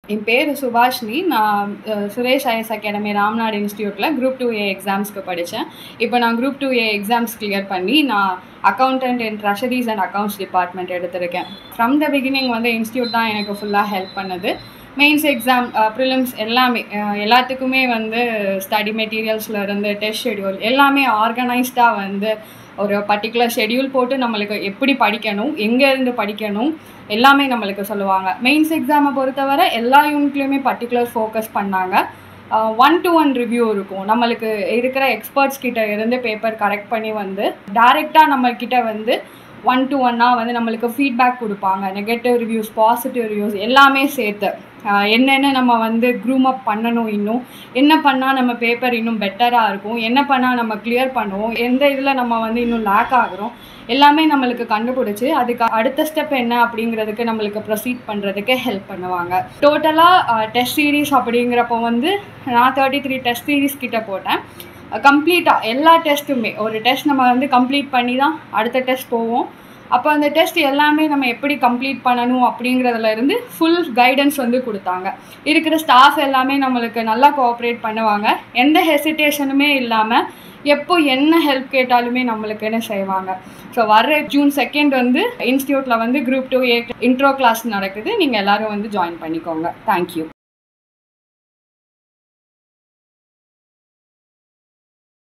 என் பேர் சுபாஷினி நான் ah, Suresh IAS academy Ramnad இன்ஸ்டியூட்டில் குரூப் டூ ஏ எக்ஸாம்ஸ்க்கு படித்தேன் இப்போ நான் group two A exams clear பண்ணி நான் accountant in treasuries and accounts department எடுத்திருக்கேன் ஃப்ரம் த பிகினிங் வந்து இன்ஸ்டியூட் தான் எனக்கு ஃபுல்லாக ஹெல்ப் பண்ணது மெயின்ஸ் எக்ஸாம் ப்ரிலிம்ஸ் எல்லாமே அஹ், எல்லாத்துக்குமே வந்து ஸ்டடி மெட்டீரியல்ஸில் இருந்து டெஸ்ட் ஷெடியூல் எல்லாமே ஆர்கனைஸ்டாக வந்து ஒரு பர்டிகுலர் ஷெடியூல் போட்டு நம்மளுக்கு எப்படி படிக்கணும் எங்கே இருந்து படிக்கணும் எல்லாமே நம்மளுக்கு சொல்லுவாங்க மெயின்ஸ் எக்ஸாமை பொறுத்தவரை எல்லா யூனிட்லேயுமே பர்டிகுலர் ஃபோக்கஸ் பண்ணாங்க ஒன் டு ஒன் ரிவ்யூ இருக்கும் நம்மளுக்கு இருக்கிற எக்ஸ்பர்ட்ஸ் கிட்ட இருந்து பேப்பர் கரெக்ட் பண்ணி வந்து டைரெக்டாக நம்மக்கிட்ட வந்து ஒன் டு ஒன்னாக வந்து நம்மளுக்கு ஃபீட்பேக் கொடுப்பாங்க நெகட்டிவ் ரிவ்யூஸ் பாசிட்டிவ் ரிவ்யூஸ் எல்லாமே சேர்த்து ஆஹ் என்னென்ன நம்ம வந்து க்ரூம் அப் பண்ணணும் இன்னும் என்ன பண்ணால் நம்ம பேப்பர் இன்னும் பெட்டராக இருக்கும் என்ன பண்ணால் நம்ம கிளியர் பண்ணுவோம் எந்த இதில் நம்ம வந்து இன்னும் லேக் ஆகுறோம் எல்லாமே நம்மளுக்கு கண்டுபிடிச்சி அதுக்கு அடுத்த ஸ்டெப் என்ன அப்படிங்கிறதுக்கு நம்மளுக்கு ப்ரொசீட் பண்ணுறதுக்கு ஹெல்ப் பண்ணுவாங்க டோட்டலாக டெஸ்ட் சீரீஸ் அப்படிங்கிறப்போ வந்து நான் தேர்ட்டி த்ரீ டெஸ்ட் சீரீஸ் கிட்ட போட்டேன் கம்ப்ளீட்டாக எல்லா டெஸ்ட்டுமே ஒரு டெஸ்ட் நம்ம வந்து கம்ப்ளீட் பண்ணி தான் அடுத்த டெஸ்ட் போவோம் அப்போ அந்த டெஸ்ட் எல்லாமே நம்ம எப்படி கம்ப்ளீட் பண்ணணும் அப்படிங்கிறதுல இருந்து ஃபுல் கைடன்ஸ் வந்து கொடுத்தாங்க இருக்கிற ஸ்டாஃப் எல்லாமே நம்மளுக்கு நல்லா கோஆப்ரேட் பண்ணுவாங்க எந்த ஹெசிடேஷனுமே இல்லாமல் எப்போ என்ன ஹெல்ப் கேட்டாலுமே நம்மளுக்குன்னு செய்வாங்க ஸோ வர்ற ஜூன் செகண்ட் வந்து இன்ஸ்டியூட்டில் வந்து group two A intro class நடக்குது நீங்கள் எல்லாரும் வந்து ஜாயின் பண்ணிக்கோங்க தேங்க்யூ